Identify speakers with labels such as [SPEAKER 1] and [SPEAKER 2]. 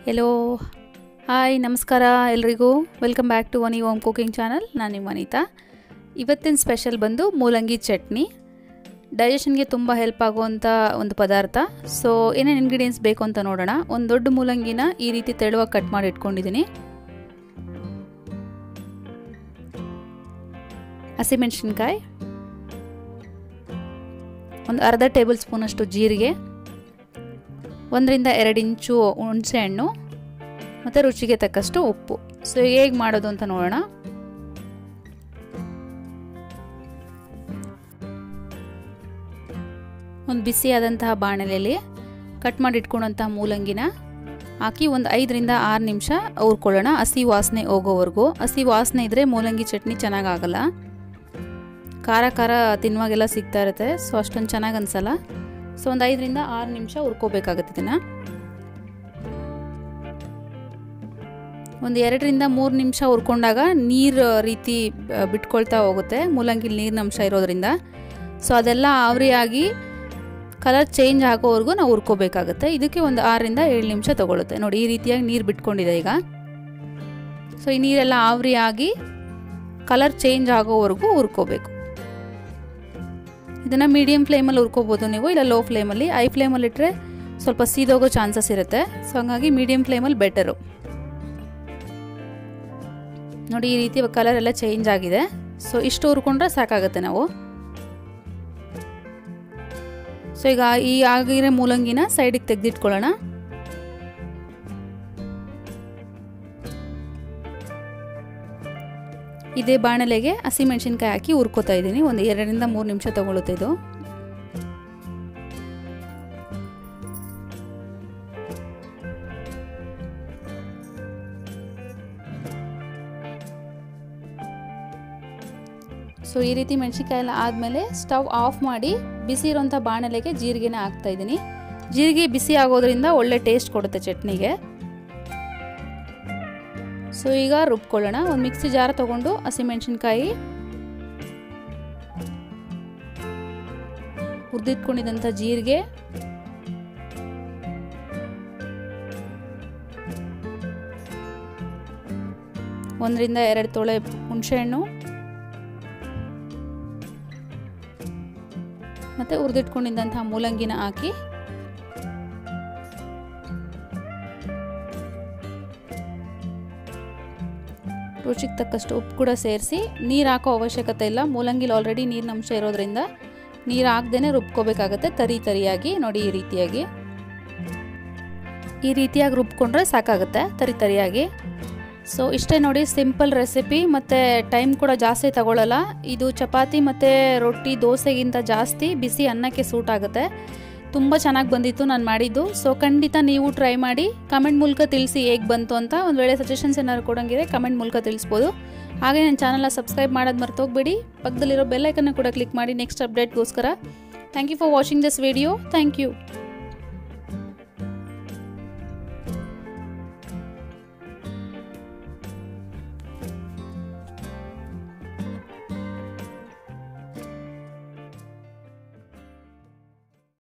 [SPEAKER 1] hello hi ನಮಸ್ಕಾರ ಎಲ್ರಿಗೂ welcome back to ಒನಿ ಓಮ್ ಕುಕಿಂಗ್ ಚಾನಲ್ ನಾನು ನಿಮ್ಮ ಅನಿತಾ ಇವತ್ತಿನ ಸ್ಪೆಷಲ್ ಬಂದು ಮೂಲಂಗಿ ಚಟ್ನಿ ಡೈಜೆಷನ್ಗೆ ತುಂಬ ಹೆಲ್ಪ್ ಆಗುವಂಥ ಒಂದು ಪದಾರ್ಥ ಸೊ ಏನೇನು ಇಂಗ್ರೀಡಿಯೆಂಟ್ಸ್ ಬೇಕು ಅಂತ ನೋಡೋಣ ಒಂದು ದೊಡ್ಡ ಮೂಲಂಗಿನ ಈ ರೀತಿ ತೆಳುವಾಗಿ ಕಟ್ ಮಾಡಿ ಇಟ್ಕೊಂಡಿದ್ದೀನಿ ಹಸಿಮೆಣಸಿನ್ಕಾಯಿ ಒಂದು ಅರ್ಧ ಟೇಬಲ್ ಸ್ಪೂನಷ್ಟು ಜೀರಿಗೆ ಒಂದರಿಂದ ಎರಡು ಇಂಚು ಹುಣಸೆ ಹಣ್ಣು ಮತ್ತು ರುಚಿಗೆ ತಕ್ಕಷ್ಟು ಉಪ್ಪು ಸೊ ಹೇಗೆ ಮಾಡೋದು ಅಂತ ನೋಡೋಣ ಒಂದು ಬಿಸಿಯಾದಂತಹ ಬಾಣಲೆಯಲ್ಲಿ ಕಟ್ ಮಾಡಿ ಇಟ್ಕೊಂಡಂತಹ ಮೂಲಂಗಿನ ಹಾಕಿ ಒಂದು ಐದರಿಂದ ಆರು ನಿಮಿಷ ಹುರ್ಕೊಳ್ಳೋಣ ಹಸಿ ವಾಸನೆ ಹೋಗೋವರೆಗೂ ಹಸಿ ವಾಸನೆ ಇದ್ದರೆ ಮೂಲಂಗಿ ಚಟ್ನಿ ಚೆನ್ನಾಗಾಗಲ್ಲ ಖಾರ ಖಾರ ತಿನ್ನುವಾಗೆಲ್ಲ ಸಿಗ್ತಾ ಇರುತ್ತೆ ಸೊ ಅಷ್ಟೊಂದು ಚೆನ್ನಾಗಿ ಅನಿಸಲ್ಲ ಸೊ ಒಂದು ಐದರಿಂದ ಆರು ನಿಮಿಷ ಹುರ್ಕೋಬೇಕಾಗತ್ತೆ ಇದನ್ನು ಒಂದು ಎರಡರಿಂದ ಮೂರು ನಿಮಿಷ ಹುರ್ಕೊಂಡಾಗ ನೀರು ರೀತಿ ಬಿಟ್ಕೊಳ್ತಾ ಹೋಗುತ್ತೆ ಮೂಲಂಗಿ ನೀರಿನ ಅಂಶ ಇರೋದ್ರಿಂದ ಸೊ ಅದೆಲ್ಲ ಆವರಿಯಾಗಿ ಕಲರ್ ಚೇಂಜ್ ಆಗೋವರೆಗೂ ನಾವು ಹುರ್ಕೋಬೇಕಾಗುತ್ತೆ ಇದಕ್ಕೆ ಒಂದು ಆರರಿಂದ ಏಳು ನಿಮಿಷ ತೊಗೊಳುತ್ತೆ ನೋಡಿ ಈ ರೀತಿಯಾಗಿ ನೀರು ಬಿಟ್ಕೊಂಡಿದೆ ಈಗ ಸೊ ಈ ನೀರೆಲ್ಲ ಆವರಿಯಾಗಿ ಕಲರ್ ಚೇಂಜ್ ಆಗೋವರೆಗೂ ಹುರ್ಕೋಬೇಕು ಇದನ್ನು ಮೀಡಿಯಮ್ ಫ್ಲೇಮಲ್ಲಿ ಹುರ್ಕೋಬೋದು ನೀವು ಇಲ್ಲ ಲೋ ಫ್ಲೇಮಲ್ಲಿ ಐ ಫ್ಲೇಮಲ್ಲಿ ಇಟ್ಟರೆ ಸ್ವಲ್ಪ ಸೀದೋಗೋ ಚಾನ್ಸಸ್ ಇರುತ್ತೆ ಸೊ ಹಂಗಾಗಿ ಮೀಡಿಯಮ್ ಫ್ಲೇಮಲ್ಲಿ ಬೆಟರು ನೋಡಿ ಈ ರೀತಿ ಕಲರ್ ಎಲ್ಲ ಚೇಂಜ್ ಆಗಿದೆ ಸೊ ಇಷ್ಟು ಹುರ್ಕೊಂಡ್ರೆ ಸಾಕಾಗುತ್ತೆ ನಾವು ಸೊ ಈಗ ಈ ಆಗಿರೋ ಮೂಲಂಗಿನ ಸೈಡಿಗೆ ತೆಗೆದಿಟ್ಕೊಳ್ಳೋಣ ಇದೇ ಬಾಣಲೆಗೆ ಹಸಿಮೆಣಸಿನ್ಕಾಯಿ ಹಾಕಿ ಹುರ್ಕೋತಾ ಇದ್ದೀನಿ ಒಂದು ಎರಡರಿಂದ ಮೂರು ನಿಮಿಷ ತಗೊಳುತ್ತೆ ಇದು ಸೊ ಈ ರೀತಿ ಮೆಣಸಿನ್ಕಾಯಿ ಎಲ್ಲ ಆದಮೇಲೆ ಸ್ಟವ್ ಆಫ್ ಮಾಡಿ ಬಿಸಿ ಇರೋಂಥ ಬಾಣಲೆಗೆ ಜೀರಿಗೆನ ಹಾಕ್ತಾ ಇದ್ದೀನಿ ಜೀರಿಗೆ ಬಿಸಿ ಆಗೋದ್ರಿಂದ ಒಳ್ಳೆ ಟೇಸ್ಟ್ ಕೊಡುತ್ತೆ ಚಟ್ನಿಗೆ ಸೊ ಈಗ ರುಬ್ಕೊಳ್ಳೋಣ ಒಂದು ಮಿಕ್ಸಿ ಜಾರ್ ತೊಗೊಂಡು ಹಸಿಮೆಣಸಿನ್ಕಾಯಿ ಹುರಿದಿಟ್ಕೊಂಡಿದ್ದಂಥ ಜೀರಿಗೆ ಒಂದರಿಂದ ಎರಡು ತೊಳೆ ಹುಣಸೆಹಣ್ಣು ಮತ್ತು ಹುರಿದಿಟ್ಕೊಂಡಿದ್ದಂತಹ ಮೂಲಂಗಿನ ಹಾಕಿ ರುಚಿಗೆ ತಕ್ಕಷ್ಟು ಉಪ್ಪು ಕೂಡ ಸೇರಿಸಿ ನೀರು ಹಾಕೋ ಅವಶ್ಯಕತೆ ಇಲ್ಲ ಮೂಲಂಗಿಲಿ ಆಲ್ರೆಡಿ ನೀರಿನ ಅಂಶ ಇರೋದ್ರಿಂದ ನೀರು ಹಾಕ್ದೇ ರುಬ್ಕೋಬೇಕಾಗತ್ತೆ ತರಿ ತರಿಯಾಗಿ ನೋಡಿ ಈ ರೀತಿಯಾಗಿ ಈ ರೀತಿಯಾಗಿ ರುಬ್ಕೊಂಡ್ರೆ ಸಾಕಾಗುತ್ತೆ ತರಿ ತರಿಯಾಗಿ ಸೊ ಇಷ್ಟೇ ನೋಡಿ ಸಿಂಪಲ್ ರೆಸಿಪಿ ಮತ್ತು ಟೈಮ್ ಕೂಡ ಜಾಸ್ತಿ ತಗೊಳ್ಳಲ್ಲ ಇದು ಚಪಾತಿ ಮತ್ತು ರೊಟ್ಟಿ ದೋಸೆಗಿಂತ ಜಾಸ್ತಿ ಬಿಸಿ ಅನ್ನಕ್ಕೆ ಸೂಟ್ ಆಗುತ್ತೆ ತುಂಬ ಚೆನ್ನಾಗಿ ಬಂದಿತ್ತು ನಾನು ಮಾಡಿದ್ದು ಸೊ ಖಂಡಿತ ನೀವು ಟ್ರೈ ಮಾಡಿ ಕಮೆಂಟ್ ಮೂಲಕ ತಿಳಿಸಿ ಹೇಗೆ ಬಂತು ಅಂತ ಒಂದು ವೇಳೆ ಸಜೆಷನ್ಸ್ ಏನಾದ್ರು ಕೊಡೋಂಗಿದೆ ಕಮೆಂಟ್ ಮೂಲಕ ತಿಳಿಸ್ಬೋದು ಹಾಗೆ ನನ್ನ ಚಾನಲ್ನ ಸಬ್ಸ್ಕ್ರೈಬ್ ಮಾಡೋದು ಮರ್ತೋಗ್ಬೇಡಿ ಪಕ್ಕದಲ್ಲಿರೋ ಬೆಲ್ಲೈಕನ್ನು ಕೂಡ ಕ್ಲಿಕ್ ಮಾಡಿ ನೆಕ್ಸ್ಟ್ ಅಪ್ಡೇಟ್ಗೋಸ್ಕರ thank you for watching this video thank you